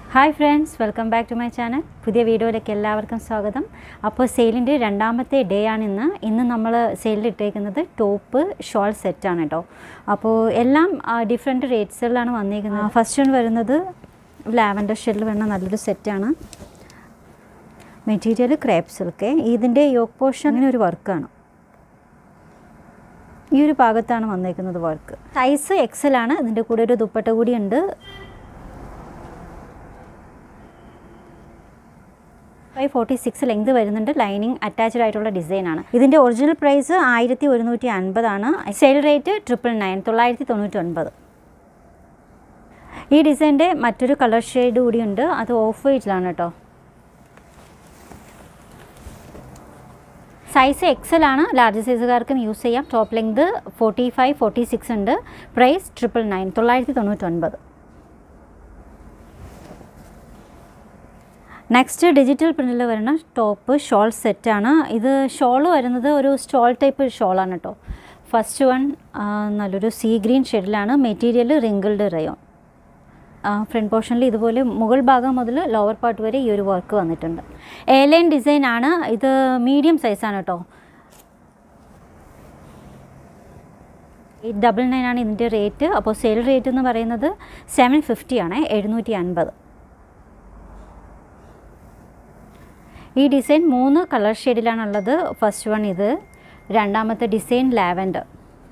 hi friends welcome back to my channel പുതിയ വീഡിയോയിലേക്ക് എല്ലാവർക്കും സ്വാഗതം അപ്പോൾ സെയിലിൻ്റെ രണ്ടാമത്തെ ഡേ ആണ് ഇന്ന് ഇന്ന് നമ്മൾ സെയിലിൽ ഇട്ടേക്കുന്നത് ടോപ്പ് ഷോൾ സെറ്റാണ് കേട്ടോ അപ്പോൾ എല്ലാം ഡിഫറെൻറ്റ് റേറ്റ്സുകളിലാണ് വന്നിരിക്കുന്നത് ഫസ്റ്റ് വൺ വരുന്നത് ലാവൻഡർ ഷെഡിൽ വരുന്ന നല്ലൊരു സെറ്റാണ് മെറ്റീരിയൽ ക്രേപ്പ് സിൽക്ക് ഇതിൻ്റെ യോക്ക് പോർഷൻ അങ്ങനെ ഒരു വർക്കാണ് ഈ ഒരു ഭാഗത്താണ് വന്നേക്കുന്നത് വർക്ക് സൈസ് എക്സൽ ആണ് ഇതിൻ്റെ കൂടെ ഒരു ദുപ്പട്ട കൂടി ഉണ്ട് ഫൈവ് ഫോർട്ടി സിക്സ് ലെങ്ത് വരുന്നുണ്ട് ലൈനിങ് അറ്റാച്ച്ഡ് ആയിട്ടുള്ള ഡിസൈനാണ് ഇതിൻ്റെ ഒറിജിനൽ പ്രൈസ് ആയിരത്തി ഒരുന്നൂറ്റി അൻപതാണ് സെയിൽ റേറ്റ് ട്രിപ്പിൾ നയൻ തൊള്ളായിരത്തി തൊണ്ണൂറ്റി ഒൻപത് ഈ ഡിസൈൻ്റെ മറ്റൊരു കളർ ഷെയ്ഡ് കൂടിയുണ്ട് അത് ഓഫ് വൈറ്റിലാണ് കേട്ടോ സൈസ് എക്സൽ ആണ് ലാർജ് സൈസുകാർക്കും യൂസ് ചെയ്യാം top length forty five forty six ഉണ്ട് പ്രൈസ് ട്രിപ്പിൾ നയൻ തൊള്ളായിരത്തി തൊണ്ണൂറ്റൊൻപത് നെക്സ്റ്റ് ഡിജിറ്റൽ പ്രിൻറ്റിൽ വരുന്ന ടോപ്പ് ഷോൾ സെറ്റാണ് ഇത് ഷോൾ വരുന്നത് ഒരു സ്റ്റോൾ ടൈപ്പ് ഷോളാണ് കേട്ടോ ഫസ്റ്റ് വൺ നല്ലൊരു സീ ഗ്രീൻ ഷെഡിലാണ് മെറ്റീരിയൽ റിങ്കിൾഡ് റയോൺ ഫ്രണ്ട് പോർഷനിൽ ഇതുപോലെ മുകൾ ഭാഗം മുതൽ ലോവർ പാർട്ട് വരെ ഈ ഒരു വർക്ക് വന്നിട്ടുണ്ട് എയർലൈൻ ഡിസൈൻ ആണ് ഇത് മീഡിയം സൈസാണ് കേട്ടോ എയ്റ്റ് ഡബിൾ നയൻ ആണ് ഇതിൻ്റെ റേറ്റ് അപ്പോൾ സെയിൽ റേറ്റ് എന്ന് പറയുന്നത് സെവൻ ഫിഫ്റ്റി ആണ് എഴുന്നൂറ്റി അൻപത് ഈ ഡിസൈൻ മൂന്ന് കളർ ഷെയ്ഡിലാണുള്ളത് ഫസ്റ്റ് വൺ ഇത് രണ്ടാമത്തെ design lavender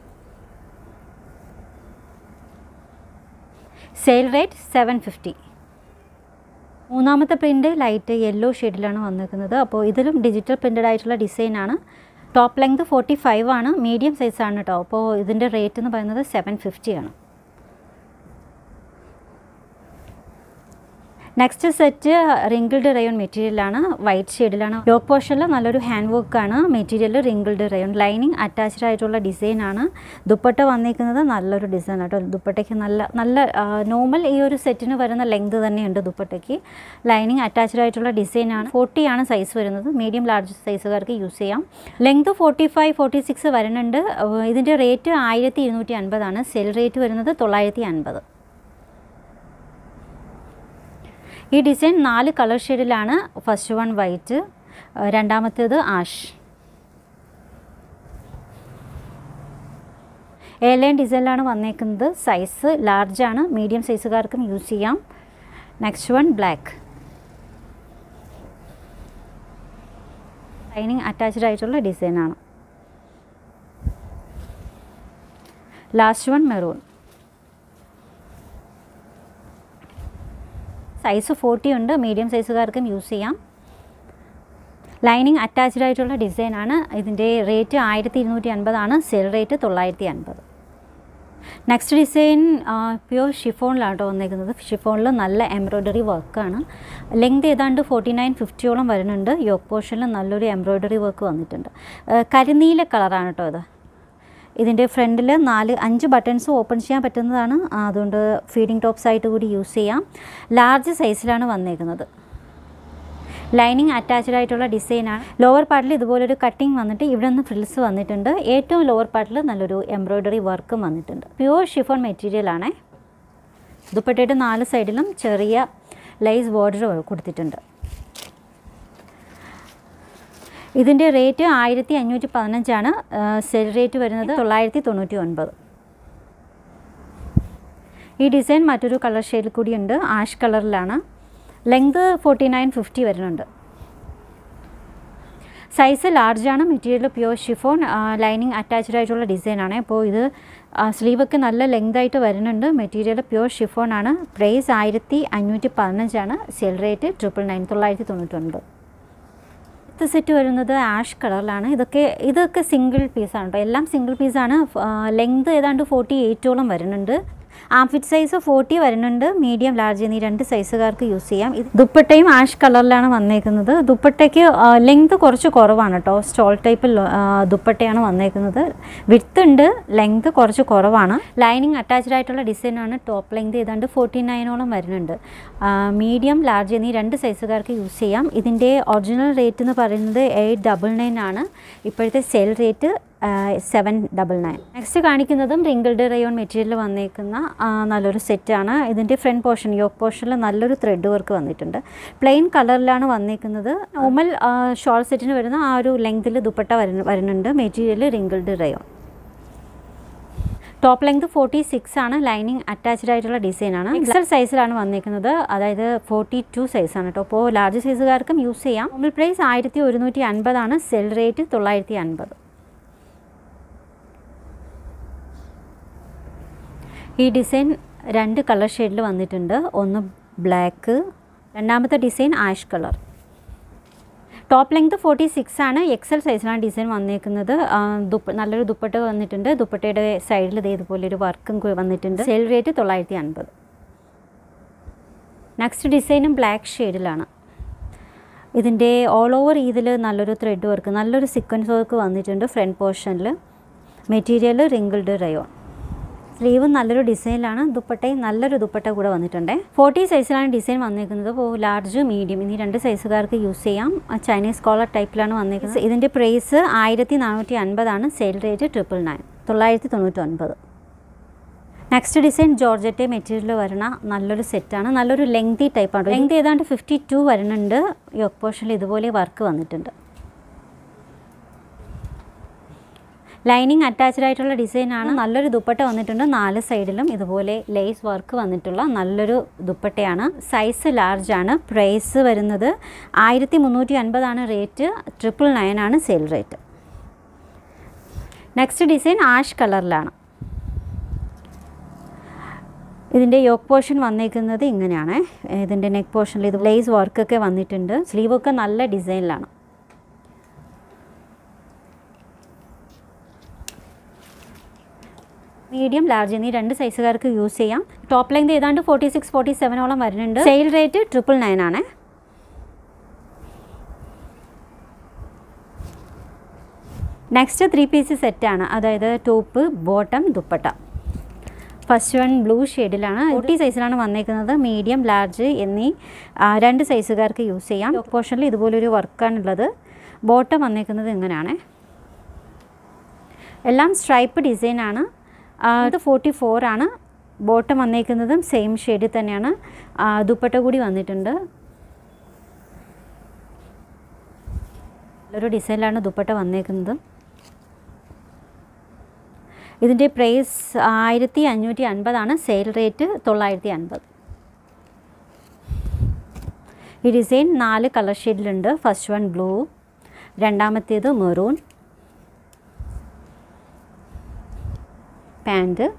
sale rate seven fifty മൂന്നാമത്തെ പ്രിൻ്റ് ലൈറ്റ് യെല്ലോ ഷെയ്ഡിലാണ് വന്നിരിക്കുന്നത് അപ്പോൾ ഇതിലും ഡിജിറ്റൽ പ്രിൻ്റഡ് ആയിട്ടുള്ള ഡിസൈനാണ് ടോപ്പ് ലെങ്ത് ഫോർട്ടി ഫൈവ് ആണ് മീഡിയം സൈസാണ് കേട്ടോ അപ്പോൾ ഇതിൻ്റെ റേറ്റ് എന്ന് പറയുന്നത് സെവൻ ഫിഫ്റ്റി ആണ് നെക്സ്റ്റ് സെറ്റ് റിങ്കിൾഡ് റയോൺ മെറ്റീരിയലാണ് വൈറ്റ് ഷെയ്ഡിലാണ് യോക്ക് പോർഷനിൽ നല്ലൊരു ഹാൻഡ് വർക്കാണ് material wrinkled rayon lining attached ആയിട്ടുള്ള ഡിസൈനാണ് ദുപ്പട്ട വന്നിരിക്കുന്നത് നല്ലൊരു ഡിസൈൻ കേട്ടോ ദുപ്പട്ടയ്ക്ക് നല്ല നല്ല നോർമൽ ഈ ഒരു സെറ്റിന് വരുന്ന ലെങ്ത് തന്നെയുണ്ട് ദുപ്പട്ടയ്ക്ക് ലൈനിങ് അറ്റാച്ച്ഡ് ആയിട്ടുള്ള ഡിസൈനാണ് ഫോർട്ടി ആണ് സൈസ് വരുന്നത് മീഡിയം ലാർജ് സൈസുകാർക്ക് യൂസ് ചെയ്യാം length forty five forty six വരുന്നുണ്ട് ഇതിൻ്റെ റേറ്റ് ആയിരത്തി ഇരുന്നൂറ്റി അൻപതാണ് സെൽ റേറ്റ് വരുന്നത് തൊള്ളായിരത്തി അൻപത് ഈ ഡിസൈൻ നാല് കളർ ഷെയ്ഡിലാണ് ഫസ്റ്റ് വൺ വൈറ്റ് രണ്ടാമത്തേത് ആഷ് എയർലൈൻ ഡിസൈനിലാണ് വന്നേക്കുന്നത് സൈസ് ലാർജാണ് മീഡിയം സൈസുകാർക്കും യൂസ് ചെയ്യാം next one black lining attached ആയിട്ടുള്ള ഡിസൈനാണ് last one maroon size forty ഉണ്ട് മീഡിയം സൈസുകാർക്കും യൂസ് ചെയ്യാം ലൈനിങ് അറ്റാച്ച്ഡ് ആയിട്ടുള്ള ഡിസൈനാണ് ഇതിൻ്റെ റേറ്റ് ആയിരത്തി ഇരുന്നൂറ്റി അൻപതാണ് സെൽ റേറ്റ് തൊള്ളായിരത്തി അൻപത് നെക്സ്റ്റ് ഡിസൈൻ പ്യൂർ ഷിഫോണിലാണ് കേട്ടോ വന്നേക്കുന്നത് ഷിഫോണിൽ നല്ല എംബ്രോയ്ഡറി വർക്കാണ് ലെങ്ത് ഏതാണ്ട് ഫോർട്ടി നയൻ ഫിഫ്റ്റിയോളം വരുന്നുണ്ട് യോക്ക് പോർഷനിൽ നല്ലൊരു എംബ്രോയ്ഡറി വർക്ക് വന്നിട്ടുണ്ട് കരിനീല കളറാണ് കേട്ടോ ഇത് ഇതിൻ്റെ ഫ്രണ്ടിൽ നാല് അഞ്ച് ബട്ടൺസ് ഓപ്പൺ ചെയ്യാൻ പറ്റുന്നതാണ് അതുകൊണ്ട് ഫീഡിംഗ് ടോപ്സ് ആയിട്ട് കൂടി യൂസ് ചെയ്യാം ലാർജ് സൈസിലാണ് വന്നേക്കുന്നത് ലൈനിങ് അറ്റാച്ച്ഡ് ആയിട്ടുള്ള ഡിസൈനാണ് ലോവർ പാർട്ടിൽ ഇതുപോലൊരു കട്ടിങ് വന്നിട്ട് ഇവിടെ നിന്ന് ഫ്രിൽസ് വന്നിട്ടുണ്ട് ഏറ്റവും ലോവർ പാർട്ടിൽ നല്ലൊരു എംബ്രോയ്ഡറി വർക്കും വന്നിട്ടുണ്ട് പ്യുവർ ഷിഫോൺ മെറ്റീരിയൽ ആണേ ദുപ്പട്ടയുടെ നാല് സൈഡിലും ചെറിയ ലൈസ് ബോർഡർ കൊടുത്തിട്ടുണ്ട് ഇതിൻ്റെ റേറ്റ് ആയിരത്തി അഞ്ഞൂറ്റി പതിനഞ്ചാണ് സെൽ റേറ്റ് വരുന്നത് തൊള്ളായിരത്തി തൊണ്ണൂറ്റി ഒൻപത് ഈ ഡിസൈൻ മറ്റൊരു കളർ ഷെയ്ഡിൽ കൂടിയുണ്ട് ആഷ് കളറിലാണ് ലെങ്ത് ഫോർട്ടി നയൻ ഫിഫ്റ്റി വരുന്നുണ്ട് സൈസ് ലാർജാണ് material pure chiffon lining attached ആയിട്ടുള്ള ഡിസൈനാണ് അപ്പോൾ ഇത് സ്ലീവൊക്കെ നല്ല ലെങ്ത് ആയിട്ട് വരുന്നുണ്ട് മെറ്റീരിയൽ പ്യുവർ ഷിഫോൺ ആണ് പ്രൈസ് ആയിരത്തി അഞ്ഞൂറ്റി പതിനഞ്ചാണ് സെൽ റേറ്റ് ട്രിപ്പിൾ നയൻ തൊള്ളായിരത്തി തൊണ്ണൂറ്റൊൻപത് അടുത്ത സെറ്റ് വരുന്നത് ആഷ് കളറിലാണ് ഇതൊക്കെ ഇതൊക്കെ സിംഗിൾ പീസാണ് കേട്ടോ എല്ലാം സിംഗിൾ പീസാണ് ലെങ്ത് ഏതാണ്ട് ഫോർട്ടി എയ്റ്റോളം വരുന്നുണ്ട് ആംഫിറ്റ് സൈസ് ഫോർട്ടി വരുന്നുണ്ട് മീഡിയം ലാർജ് എന്നീ രണ്ട് സൈസുകാർക്ക് യൂസ് ചെയ്യാം ഇത് ദുപ്പട്ടയും ആഷ് കളറിലാണ് വന്നേക്കുന്നത് ദുപ്പട്ടയ്ക്ക് ലെങ്ത് കുറച്ച് കുറവാണ് കേട്ടോ സ്റ്റോൾ ടൈപ്പ് ദുപ്പട്ടയാണ് വന്നേക്കുന്നത് വിത്ത് ഉണ്ട് ലെങ്ത് കുറച്ച് കുറവാണ് ലൈനിങ് അറ്റാച്ച്ഡ് ആയിട്ടുള്ള ഡിസൈനാണ് ടോപ്പ് ലെങ്ത് ഏതാണ്ട് ഫോർട്ടി നയനോളം വരുന്നുണ്ട് മീഡിയം ലാർജ് എന്നീ രണ്ട് സൈസുകാർക്ക് യൂസ് ചെയ്യാം ഇതിൻ്റെ ഒറിജിനൽ റേറ്റ് എന്ന് പറയുന്നത് എയ്റ്റ് ഡബിൾ നയൻ ആണ് ഇപ്പോഴത്തെ sell rate seven double nine next കാണിക്കുന്നതും റിങ്കിൾഡ് റയോൺ മെറ്റീരിയൽ വന്നേക്കുന്ന ആ, നല്ലൊരു സെറ്റാണ് ഇതിൻ്റെ ഫ്രണ്ട് പോർഷൻ യോക്ക് പോർഷനിൽ നല്ലൊരു ത്രെഡ് വർക്ക് വന്നിട്ടുണ്ട് പ്ലെയിൻ കളറിലാണ് വന്നേക്കുന്നത് നോർമൽ ഷോൾ സെറ്റിന് വരുന്ന ആ ഒരു ലെങ്തിൽ ദുപ്പട്ട വരുന്ന വരുന്നുണ്ട് material wrinkled rayon top length forty six ആണ് ലൈനിങ് അറ്റാച്ച്ഡ് ആയിട്ടുള്ള ഡിസൈനാണ് എക്സൽ സൈസിലാണ് വന്നിരിക്കുന്നത് അതായത് ഫോർട്ടി ടു സൈസാണ് കേട്ടോ അപ്പോൾ ലാർജ് സൈസുകാർക്കും യൂസ് ചെയ്യാം നോർമൽ പ്രൈസ് ആയിരത്തി ഒരുന്നൂറ്റി അൻപതാണ് സെൽ റേറ്റ് തൊള്ളായിരത്തി അൻപത് ഈ ഡിസൈൻ രണ്ട് കളർ ഷെയ്ഡിൽ വന്നിട്ടുണ്ട് ഒന്ന് ബ്ലാക്ക് രണ്ടാമത്തെ design ash colour top length forty six ആണ് എക്സൽ സൈസിലാണ് ഡിസൈൻ വന്നേക്കുന്നത് ആ, ദുപ്പ നല്ലൊരു ദുപ്പട്ട വന്നിട്ടുണ്ട് ദുപ്പട്ടയുടെ സൈഡിൽ ഇതേ ഇതുപോലെ ഒരു വർക്കും കു- വന്നിട്ടുണ്ട് സെയിൽ റേറ്റ് തൊള്ളായിരത്തി അൻപത് നെക്സ്റ്റ് ഡിസൈനും ബ്ലാക്ക് ഷെയ്ഡിലാണ് ഇതിൻ്റെ ഓൾ ഓവർ ഇതിൽ നല്ലൊരു ത്രെഡ് വർക്ക് നല്ലൊരു സീക്വൻസ് വർക്ക് വന്നിട്ടുണ്ട് ഫ്രണ്ട് പോർഷനിൽ മെറ്റീരിയൽ റിങ്കിൾഡ് റയോൺ സ്ലീവ് നല്ലൊരു ഡിസൈനിലാണ് ദുപ്പട്ടയും നല്ലൊരു ദുപ്പട്ട കൂടെ വന്നിട്ടുണ്ട് ഫോർട്ടി സൈസിലാണ് ഡിസൈൻ വന്നിരിക്കുന്നത് അപ്പോൾ ലാർജ് മീഡിയം എന്നീ രണ്ട് സൈസുകാർക്ക് യൂസ് ചെയ്യാം ആ ചൈനീസ് കോളർ ടൈപ്പിലാണ് വന്നിരിക്കുന്നത് ഇതിൻ്റെ പ്രൈസ് ആയിരത്തി നാനൂറ്റി അൻപതാണ് സെയിൽ റേറ്റ് ട്രിപ്പിൾ നയൻ തൊള്ളായിരത്തി തൊണ്ണൂറ്റി ഒൻപത് നെക്സ്റ്റ് ഡിസൈൻ ജോർജറ്റ് മെറ്റീരിയൽ വരുന്ന നല്ലൊരു സെറ്റാണ് നല്ലൊരു ലെങ്തി ടൈപ്പാണ് ലെങ്ത് ഏതാണ്ട് ഫിഫ്റ്റി ടു വരുന്നുണ്ട് യോക്ക് പോർഷനിൽ ഇതുപോലെ വർക്ക് വന്നിട്ടുണ്ട് ലൈനിങ് അറ്റാച്ച്ഡ് ആയിട്ടുള്ള ഡിസൈനാണ് നല്ലൊരു ദുപ്പട്ട വന്നിട്ടുണ്ട് നാല് സൈഡിലും ഇതുപോലെ ലേസ് വർക്ക് വന്നിട്ടുള്ള നല്ലൊരു ദുപ്പട്ടയാണ് സൈസ് ലാർജ് ആണ് പ്രൈസ് വരുന്നത് ആയിരത്തി മുന്നൂറ്റി അൻപതാണ് റേറ്റ് ട്രിപ്പിൾ നയൻ ആണ് sale rate next design ash കളറിലാണ് ഇതിൻ്റെ യോക്ക് പോർഷൻ വന്നേക്കുന്നത് ഇങ്ങനെയാണ് ഇതിൻ്റെ നെക്ക് പോർഷനിൽ ഇത് ലേസ് വർക്കൊക്കെ വന്നിട്ടുണ്ട് സ്ലീവൊക്കെ നല്ല ഡിസൈനിലാണ് മീഡിയം ലാർജ് എന്നീ രണ്ട് സൈസുകാർക്ക് യൂസ് ചെയ്യാം ടോപ്പ് ലെങ്ത് ഏതാണ്ട് ഫോർട്ടി സിക്സ് ഫോർട്ടി സെവനോളം വരുന്നുണ്ട് സെയിൽ റേറ്റ് ട്രിപ്പിൾ നയൻ ആണ് നെക്സ്റ്റ് ത്രീ പീസ് സെറ്റാണ് അതായത് top bottom dupatta first one blue ഷെയ്ഡിലാണ് ഫോർട്ടി സൈസിലാണ് വന്നേക്കുന്നത് മീഡിയം ലാർജ് എന്നീ ആ, രണ്ട് സൈസുകാർക്ക് യൂസ് ചെയ്യാം പോർഷനിൽ ഇതുപോലൊരു വർക്കാണുള്ളത് ബോട്ടം വന്നേക്കുന്നത് ഇങ്ങനെയാണ് എല്ലാം സ്ട്രൈപ്പ് ഡിസൈനാണ് ഇത് ഫോർട്ടി ഫോർ ആണ് ബോട്ടം വന്നേക്കുന്നതും സെയിം ഷെയ്ഡിൽ തന്നെയാണ് ആ, ദുപ്പട്ട കൂടി വന്നിട്ടുണ്ട് നല്ലൊരു ഡിസൈനിലാണ് ദുപ്പട്ട വന്നേക്കുന്നത് ഇതിൻ്റെ പ്രൈസ് ആയിരത്തി അഞ്ഞൂറ്റി അൻപതാണ് സെയിൽ റേറ്റ് തൊള്ളായിരത്തി അൻപത് ഈ ഡിസൈൻ നാല് കളർ ഷെയ്ഡിലുണ്ട് ഫസ്റ്റ് വൺ ബ്ലൂ രണ്ടാമത്തേത് maroon pant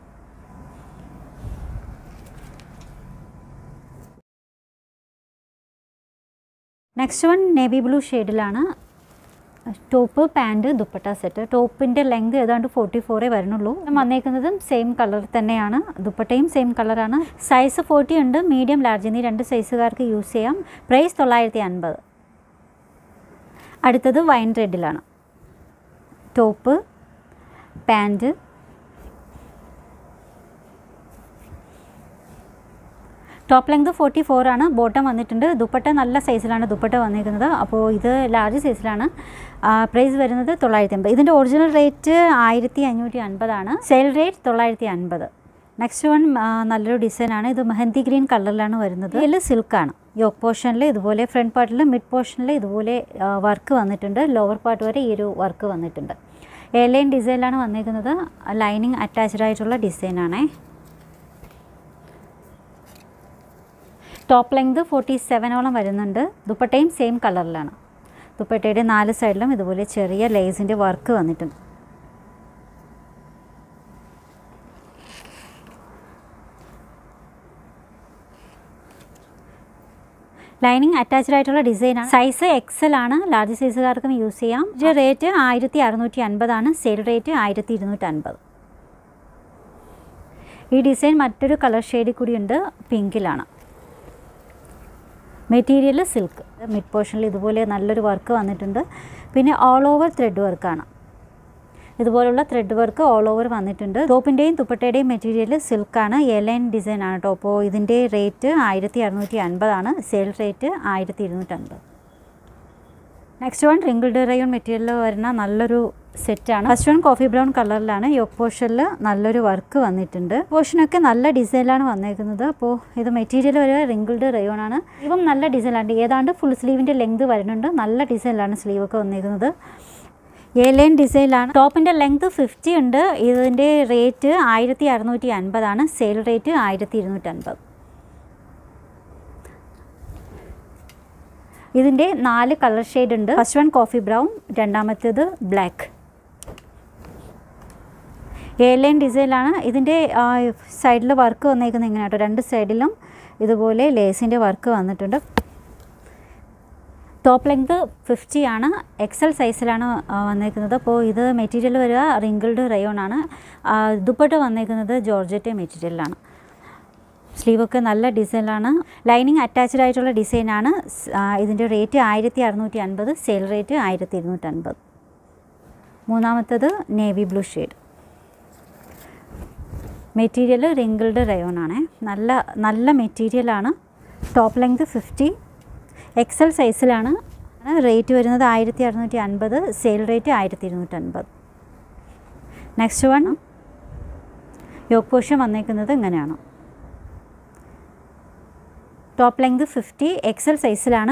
next one navy blue ഷെയ്ഡിലാണ് ടോപ്പ് പാൻറ് ദുപ്പട്ട സെറ്റ് ടോപ്പിൻ്റെ ലെങ്ത് ഏതാണ്ട് ഫോർട്ടി ഫോറേ വരുന്നുള്ളൂ വന്നേക്കുന്നതും സെയിം കളർ തന്നെയാണ് ദുപ്പട്ടയും സെയിം കളറാണ് സൈസ് ഫോർട്ടി ഉണ്ട് മീഡിയം ലാർജ് എന്നീ രണ്ട് സൈസുകാർക്ക് യൂസ് ചെയ്യാം പ്രൈസ് തൊള്ളായിരത്തി അൻപത് അടുത്തത് വൈൻ റെഡിലാണ് top pant top length forty four ആണ് ബോട്ടം വന്നിട്ടുണ്ട് ദുപ്പട്ട നല്ല സൈസിലാണ് ദുപ്പട്ട വന്നിരിക്കുന്നത് അപ്പോൾ ഇത് ലാർജ് സൈസിലാണ് പ്രൈസ് വരുന്നത് തൊള്ളായിരത്തി അമ്പത് ഇതിൻ്റെ ഒറിജിനൽ റേറ്റ് ആയിരത്തി അഞ്ഞൂറ്റി അൻപതാണ് സെയിൽ റേറ്റ് തൊള്ളായിരത്തി അൻപത് നെക്സ്റ്റ് വൺ നല്ലൊരു ഡിസൈനാണ് ഇത് മെഹന്തി ഗ്രീൻ കളറിലാണ് വരുന്നത് ഇതിൽ സിൽക്കാണ് യോക്ക് പോർഷനിൽ ഇതുപോലെ ഫ്രണ്ട് പാർട്ടിൽ മിഡ് പോർഷനിൽ ഇതുപോലെ വർക്ക് വന്നിട്ടുണ്ട് ലോവർ പാർട്ട് വരെ ഈ ഒരു വർക്ക് വന്നിട്ടുണ്ട് എയർലൈൻ ഡിസൈനിലാണ് വന്നിരിക്കുന്നത് ലൈനിങ് അറ്റാച്ച്ഡ് ആയിട്ടുള്ള ഡിസൈനാണേ ടോപ്പ് ലെങ്ത് ഫോർട്ടി സെവനോളം വരുന്നുണ്ട് ദുപ്പട്ടയും സെയിം കളറിലാണ് ദുപ്പട്ടയുടെ നാല് സൈഡിലും ഇതുപോലെ ചെറിയ ലേസിൻ്റെ വർക്ക് വന്നിട്ടുണ്ട് ലൈനിങ് അറ്റാച്ച്ഡ് ആയിട്ടുള്ള ഡിസൈനാണ് സൈസ് എക്സൽ ആണ് ലാർജ് സൈസുകാർക്കും യൂസ് ചെയ്യാം ഇത് റേറ്റ് ആയിരത്തി അറുന്നൂറ്റി അൻപതാണ് സെയിൽ റേറ്റ് ആയിരത്തി ഇരുന്നൂറ്റി അൻപത് ഈ ഡിസൈൻ മറ്റൊരു കളർ ഷെയ്ഡിൽ കൂടിയുണ്ട് പിങ്കിലാണ് മെറ്റീരിയൽ സിൽക്ക് മിഡ് പോർഷനിൽ ഇതുപോലെ നല്ലൊരു വർക്ക് വന്നിട്ടുണ്ട് പിന്നെ ഓൾ ഓവർ ത്രെഡ് വർക്കാണ് ഇതുപോലുള്ള ത്രെഡ് വർക്ക് ഓൾ ഓവർ വന്നിട്ടുണ്ട് ടോപ്പിൻ്റെയും ദുപ്പട്ടയുടെയും മെറ്റീരിയൽ സിൽക്കാണ് എലൈൻ ഡിസൈൻ ആണ് കേട്ടോ അപ്പോൾ ഇതിൻ്റെ റേറ്റ് ആയിരത്തി അറുന്നൂറ്റി അൻപതാണ് സെയിൽ റേറ്റ് ആയിരത്തി ഇരുന്നൂറ്റി അൻപത് next one wrinkled rayon material വരുന്ന നല്ലൊരു സെറ്റാണ് ഫസ്റ്റ് വൺ കോഫി ബ്രൗൺ കളറിലാണ് യോക്ക് പോർഷനിൽ നല്ലൊരു വർക്ക് വന്നിട്ടുണ്ട് പോർഷനൊക്കെ നല്ല ഡിസൈനിലാണ് വന്നേക്കുന്നത് അപ്പോൾ ഇത് മെറ്റീരിയൽ ഒരു റിങ്കിൾഡ് റയോൺ ആണ് ഇപ്പം നല്ല ഡിസൈനിലാണ് ഏതാണ്ട് ഫുൾ സ്ലീവിൻ്റെ ലെങ്ത് വരുന്നുണ്ട് നല്ല ഡിസൈനിലാണ് സ്ലീവ് ഒക്കെ വന്നേക്കുന്നത് എ ലൈൻ ഡിസൈനിലാണ് ടോപ്പിൻ്റെ ലെങ്ത് ഫിഫ്റ്റി ഉണ്ട് ഇതിൻ്റെ റേറ്റ് ആയിരത്തി അറുന്നൂറ്റി അൻപതാണ് സെയിൽ റേറ്റ് ആയിരത്തി ഇരുന്നൂറ്റി അൻപത് ഇതിൻ്റെ നാല് കളർ ഷെയ്ഡ് ഉണ്ട് ഫസ്റ്റ് വൺ കോഫി ബ്രൗൺ രണ്ടാമത്തേത് ബ്ലാക്ക് എ ലൈൻ ഡിസൈനിലാണ് ഇതിൻ്റെ സൈഡിൽ വർക്ക് വന്നേക്കുന്നത് ഇങ്ങനെ കേട്ടോ രണ്ട് സൈഡിലും ഇതുപോലെ ലേസിൻ്റെ വർക്ക് വന്നിട്ടുണ്ട് ടോപ്പ് ലെങ്ത് ഫിഫ്റ്റി ആണ് എക്സൽ സൈസിലാണ് ആ, വന്നേക്കുന്നത് അപ്പോൾ ഇത് മെറ്റീരിയൽ വരിക റിങ്കിൾഡ് റയോൺ ആണ് ആ, ദുപ്പട്ട വന്നേക്കുന്നത് ജോർജറ്റ് മെറ്റീരിയലാണ് സ്ലീവൊക്കെ നല്ല ഡിസൈനിലാണ് ലൈനിങ് അറ്റാച്ച്ഡ് ആയിട്ടുള്ള ഡിസൈനാണ് സ്- ആ, ഇതിൻ്റെ റേറ്റ് ആയിരത്തി അറുന്നൂറ്റി അൻപത് സെയിൽ റേറ്റ് ആയിരത്തി ഇരുന്നൂറ്റി അൻപത് മൂന്നാമത്തത് navy blue shade material wrinkled rayon ആണ് നല്ല നല്ല മെറ്റീരിയലാണ് ടോപ്പ് ലെങ്ത് ഫിഫ്റ്റി എക്സൽ സൈസിലാണ് റേറ്റ് വരുന്നത് ആയിരത്തി അറുന്നൂറ്റി അൻപത് സെയിൽ റേറ്റ് ആയിരത്തി ഇരുന്നൂറ്റി അൻപത് നെക്സ്റ്റ് വൺ യോക്ക് പോഷൻ വന്നേക്കുന്നത് ഇങ്ങനെയാണ് ടോപ്പ് ലെങ്ത് ഫിഫ്റ്റി എക്സൽ സൈസിലാണ്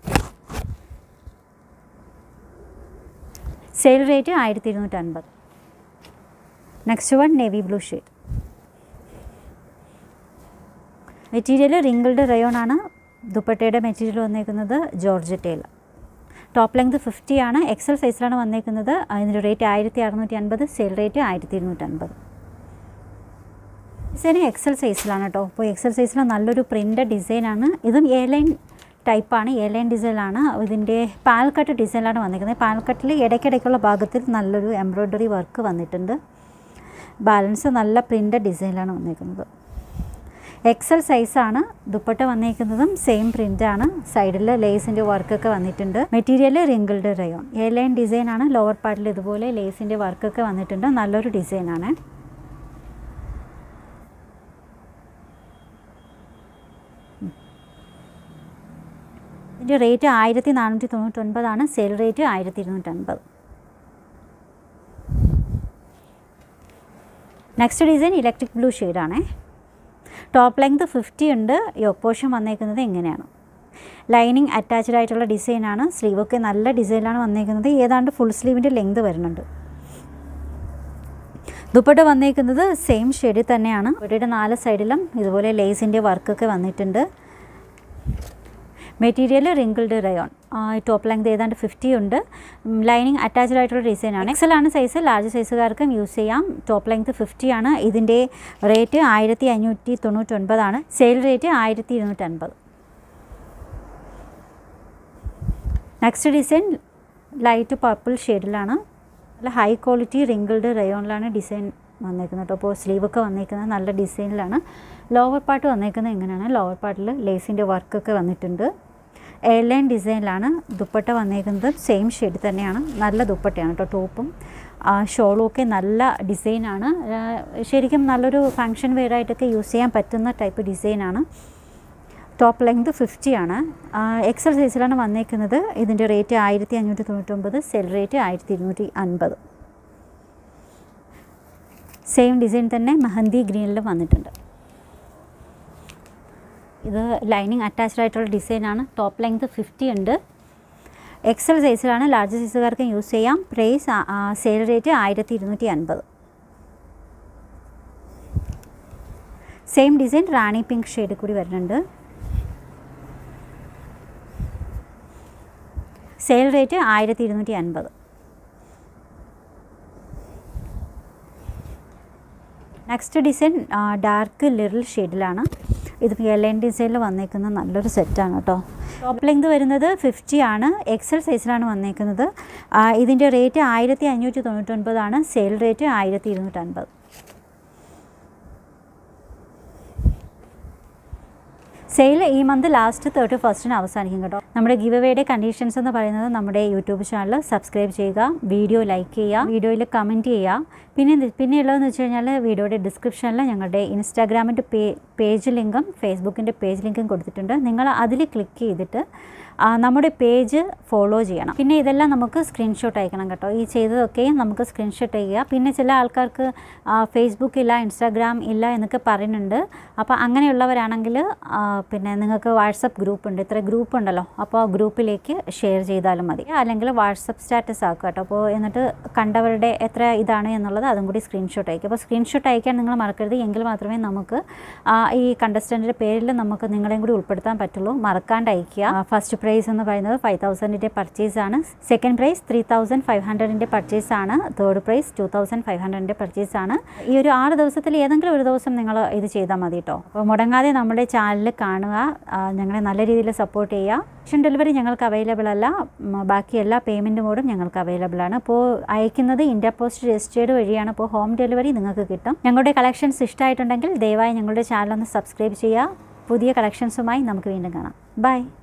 സെയിൽ റേറ്റ് ആയിരത്തി ഇരുന്നൂറ്റി അൻപത് next one navy blue shade material wrinkled rayon ആണ് ദുപ്പട്ടയുടെ മെറ്റീരിയൽ വന്നേക്കുന്നത് ജോർജറ്റയിൽ ടോപ്പ് ലെങ്ത് ഫിഫ്റ്റി ആണ് എക്സൽ സൈസിലാണ് വന്നേക്കുന്നത് അതിൻ്റെ റേറ്റ് ആയിരത്തി അറുന്നൂറ്റി അൻപത് സെയിൽ റേറ്റ് ആയിരത്തി ഇരുന്നൂറ്റി അൻപത് ഡിസൈൻ എക്സൽ സൈസിലാണ് കേട്ടോ അപ്പോൾ എക്സൽ സൈസിൽ നല്ലൊരു പ്രിൻ്റ് ഡിസൈനാണ് ഇതും എ ലൈൻ ടൈപ്പാണ് എ ലൈൻ ഡിസൈനാണ് ഇതിൻ്റെ പാൽക്കട്ട് ഡിസൈനിലാണ് വന്നിരിക്കുന്നത് പാൽക്കട്ടിൽ ഇടയ്ക്കിടയ്ക്കുള്ള ഭാഗത്തിൽ നല്ലൊരു എംബ്രോയ്ഡറി വർക്ക് വന്നിട്ടുണ്ട് ബാലൻസ് നല്ല പ്രിൻ്റ് ഡിസൈനിലാണ് വന്നിരിക്കുന്നത് എക്സൽ സൈസാണ് ദുപ്പട്ട വന്നിരിക്കുന്നതും സെയിം പ്രിൻ്റാണ് സൈഡിൽ ലേസിൻ്റെ വർക്കൊക്കെ വന്നിട്ടുണ്ട് material wrinkled rayon A line ഡിസൈനാണ് ലോവർ പാർട്ടിൽ ഇതുപോലെ ലേസിൻ്റെ വർക്കൊക്കെ വന്നിട്ടുണ്ട് നല്ലൊരു ഡിസൈനാണ് ഇതിൻ്റെ റേറ്റ് ആയിരത്തി നാനൂറ്റി തൊണ്ണൂറ്റൊൻപതാണ് സെയിൽ റേറ്റ് ആയിരത്തി ഇരുന്നൂറ്റൻപത് നെക്സ്റ്റ് ഡിസൈൻ ഇലക്ട്രിക് ബ്ലൂ ഷെയ്ഡാണേ ടോപ്പ് ലെങ്ത് ഫിഫ്റ്റി ഉണ്ട് യോക്ക് പോർഷൻ വന്നേക്കുന്നത് എങ്ങനെയാണ് ലൈനിങ് അറ്റാച്ച്ഡ് ആയിട്ടുള്ള ഡിസൈനാണ് സ്ലീവൊക്കെ നല്ല ഡിസൈനിലാണ് വന്നേക്കുന്നത് ഏതാണ്ട് ഫുൾ സ്ലീവിൻ്റെ ലെങ്ത് വരുന്നുണ്ട് ദുപ്പട്ട വന്നേക്കുന്നത് സെയിം ഷെയ്ഡിൽ തന്നെയാണ് ദുപ്പട്ടയുടെ നാല് സൈഡിലും ഇതുപോലെ ലേസിൻ്റെ വർക്കൊക്കെ വന്നിട്ടുണ്ട് material wrinkled rayon top length ഏതാണ്ട് ഫിഫ്റ്റി ഉണ്ട് ലൈനിങ് അറ്റാച്ച്ഡ് ആയിട്ടുള്ള ഡിസൈനാണ് എക്സൽ ആണ് സൈസ് ലാർജ് സൈസുകാർക്കും യൂസ് ചെയ്യാം ടോപ്പ് ലെങ്ത് ഫിഫ്റ്റി ആണ് ഇതിൻ്റെ റേറ്റ് ആയിരത്തി അഞ്ഞൂറ്റി തൊണ്ണൂറ്റൊൻപതാണ് സെയിൽ റേറ്റ് ആയിരത്തി ഇരുന്നൂറ്റൻപത് നെക്സ്റ്റ് ഡിസൈൻ ലൈറ്റ് പർപ്പിൾ ഷെയ്ഡിലാണ് നല്ല ഹൈ ക്വാളിറ്റി റിങ്കിൾഡ് റയോണിലാണ് ഡിസൈൻ വന്നേക്കുന്നത് കേട്ടോ അപ്പോൾ സ്ലീവൊക്കെ വന്നേക്കുന്നത് നല്ല ഡിസൈനിലാണ് ലോവർ പാർട്ട് വന്നേക്കുന്നത് എങ്ങനെയാണ് ലോവർ പാർട്ടിൽ ലേസിൻ്റെ വർക്കൊക്കെ വന്നിട്ടുണ്ട് എയർലൈൻ ഡിസൈനിലാണ് ദുപ്പട്ട വന്നേക്കുന്നത് സെയിം ഷെയ്ഡ് തന്നെയാണ് നല്ല ദുപ്പട്ടയാണ് കേട്ടോ ടോപ്പും ഷോളും ഒക്കെ നല്ല ഡിസൈനാണ് ശരിക്കും നല്ലൊരു ഫങ്ഷൻ വെയർ ആയിട്ടൊക്കെ യൂസ് ചെയ്യാൻ പറ്റുന്ന ടൈപ്പ് ഡിസൈനാണ് ടോപ്പ് ലെങ്ത് ഫിഫ്റ്റി ആണ് എക്സൽ സൈസിലാണ് വന്നേക്കുന്നത് ഇതിൻ്റെ റേറ്റ് ആയിരത്തി അഞ്ഞൂറ്റി തൊണ്ണൂറ്റൊമ്പത് സെൽ റേറ്റ് ആയിരത്തി ഇരുന്നൂറ്റി അൻപത് സെയിം ഡിസൈൻ തന്നെ മെഹന്തി ഗ്രീനിലും വന്നിട്ടുണ്ട് ഇത് ലൈനിങ് അറ്റാച്ച്ഡ് ആയിട്ടുള്ള ഡിസൈനാണ് ടോപ്പ് ലെങ്ത് ഫിഫ്റ്റി ഉണ്ട് എക്സൽ സൈസിലാണ് ലാർജ് സൈസുകാർക്ക് യൂസ് ചെയ്യാം പ്രൈസ് സെയിൽ റേറ്റ് ആയിരത്തി ഇരുന്നൂറ്റി അൻപത് same design rani pink shade കൂടി വരുന്നുണ്ട് സെയിൽ റേറ്റ് ആയിരത്തി ഇരുന്നൂറ്റി അൻപത് നെക്സ്റ്റ് ഡിസൈൻ ഡാർക്ക് ലിറിൽ ഷെയ്ഡിലാണ് ഇത് എലൈൻ ഡിസൈനിൽ വന്നേക്കുന്ന നല്ലൊരു സെറ്റാണ് കേട്ടോ ടോപ്പ് ലെങ്ത് വരുന്നത് ഫിഫ്റ്റി ആണ് എക്സൽ സൈസിലാണ് വന്നേക്കുന്നത് ആ, ഇതിൻ്റെ റേറ്റ് ആയിരത്തി അഞ്ഞൂറ്റി തൊണ്ണൂറ്റൊൻപതാണ് സെയിൽ റേറ്റ് ആയിരത്തി ഇരുന്നൂറ്റൻപത് സെയിൽ ഈ മന്ത് ലാസ്റ്റ് തേർട്ടി ഫസ്റ്റിന് അവസാനിക്കും കേട്ടോ നമ്മുടെ ഗിവ് അവയുടെ കണ്ടീഷൻസ് എന്ന് പറയുന്നത് നമ്മുടെ യൂട്യൂബ് ചാനൽ സബ്സ്ക്രൈബ് ചെയ്യുക വീഡിയോ ലൈക്ക് ചെയ്യുക വീഡിയോയിൽ കമൻറ്റ് ചെയ്യുക പിന്നെ ഇത് പിന്നെ ഉള്ളതെന്ന് വെച്ച് കഴിഞ്ഞാൽ വീഡിയോയുടെ ഡിസ്ക്രിപ്ഷനിൽ ഞങ്ങളുടെ ഇൻസ്റ്റാഗ്രാമിൻ്റെ പേ പേജ് ലിങ്കും ഫേസ്ബുക്കിൻ്റെ പേജ് ലിങ്കും കൊടുത്തിട്ടുണ്ട് നിങ്ങൾ അതിൽ ക്ലിക്ക് ചെയ്തിട്ട് ആ, നമ്മുടെ പേജ് ഫോളോ ചെയ്യണം പിന്നെ ഇതെല്ലാം നമുക്ക് സ്ക്രീൻഷോട്ട് അയക്കണം കേട്ടോ ഈ ചെയ്തതൊക്കെയും നമുക്ക് സ്ക്രീൻഷോട്ട് ചെയ്യുക പിന്നെ ചില ആൾക്കാർക്ക് ഫേസ്ബുക്ക് ഇല്ല ഇൻസ്റ്റാഗ്രാം ഇല്ല എന്നൊക്കെ പറയുന്നുണ്ട് അപ്പോൾ അങ്ങനെയുള്ളവരാണെങ്കിൽ ആ, പിന്നെ നിങ്ങൾക്ക് വാട്സപ്പ് ഗ്രൂപ്പ് ഉണ്ട് ഇത്ര ഗ്രൂപ്പ് ഉണ്ടല്ലോ അപ്പോൾ ആ ഗ്രൂപ്പിലേക്ക് ഷെയർ ചെയ്താലും മതി അല്ലെങ്കിൽ വാട്സപ്പ് സ്റ്റാറ്റസ് ആക്കുക കേട്ടോ അപ്പോൾ എന്നിട്ട് കണ്ടവരുടെ എത്ര ഇതാണ് എന്നുള്ളത് അതും കൂടി സ്ക്രീൻഷോട്ട് അയക്കുക അപ്പോൾ സ്ക്രീൻഷോട്ട് അയക്കാൻ നിങ്ങൾ മറക്കരുത് എങ്കിൽ മാത്രമേ നമുക്ക് ആ, ഈ കണ്ടസ്റ്റൻറ്റിൻ്റെ പേരിൽ നമുക്ക് നിങ്ങളെയും കൂടി ഉൾപ്പെടുത്താൻ പറ്റുള്ളൂ മറക്കാണ്ട് അയക്കുക ഫസ്റ്റ് പ്രൈസ് എന്ന് പറയുന്നത് ഫൈവ് തൗസൻഡിൻ്റെ പർച്ചേസ് ആണ് second price three thousand five ഹൺഡ്രഡിൻ്റെ പർച്ചേസ് ആണ് third price two thousand five ഹൺഡ്രഡിൻ്റെ പർച്ചേസ് ആണ് ഈ ഒരു ആറ് ദിവസത്തിൽ ഏതെങ്കിലും ഒരു ദിവസം നിങ്ങൾ ഇത് ചെയ്താൽ മതി കേട്ടോ അപ്പോൾ മുടങ്ങാതെ നമ്മുടെ ചാനൽ കാണുക ആ, ഞങ്ങളെ നല്ല രീതിയിൽ സപ്പോർട്ട് ചെയ്യുക ക്യാഷ് ഡെലിവറി ഞങ്ങൾക്ക് അവൈലബിൾ അല്ല ഉം, ബാക്കി എല്ലാ പേയ്മെൻറ്റ് മോഡും ഞങ്ങൾക്ക് അവൈലബിൾ ആണ് അപ്പോൾ അയക്കുന്നത് ഇന്ത്യ പോസ്റ്റ് രജിസ്റ്റേർഡ് വഴിയാണ് അപ്പോൾ ഹോം ഡെലിവറി നിങ്ങൾക്ക് കിട്ടും ഞങ്ങളുടെ കളക്ഷൻസ് ഇഷ്ടമായിട്ടുണ്ടെങ്കിൽ ദയവായി ഞങ്ങളുടെ ചാനൽ ഒന്ന് സബ്സ്ക്രൈബ് ചെയ്യുക പുതിയ കളക്ഷൻസുമായി നമുക്ക് വീണ്ടും കാണാം ബൈ